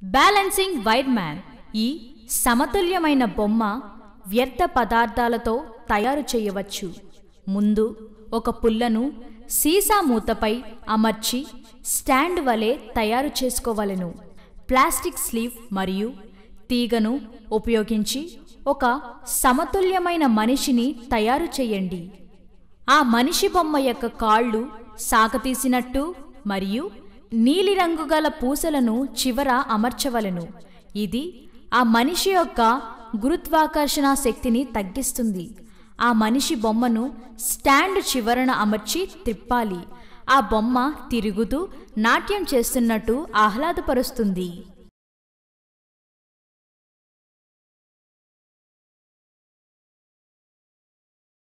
balancing wire man ఈ సమతుల్యమైన బొమ్మ వ్యర్థ పదార్థాలతో తయారు చేయవచ్చు ముందు ఒక పుల్లను సీసా మూతపై అమర్చి స్టాండ్ వలె తయారు చేసుకోవలెను ప్లాస్టిక్ స్లీవ్ మరియు తీగను ఉపయోగించి ఒక సమతుల్యమైన మనిషిని తయారు చేయండి ఆ మనిషి బొమ్మ యొక్క కాళ్ళు సాగతీసినట్టు మరియు నీలిరంగు గల పూసలను చివర అమర్చవలెను ఇది ఆ మనిషి యొక్క గురుత్వాకర్షణ శక్తిని తగ్గిస్తుంది ఆ మనిషి బొమ్మను స్టాండ్ చివరన అమర్చి తిప్పాలి ఆ బొమ్మ తిరుగుతూ నాట్యం చేస్తున్నట్టు ఆహ్లాదపరుస్తుంది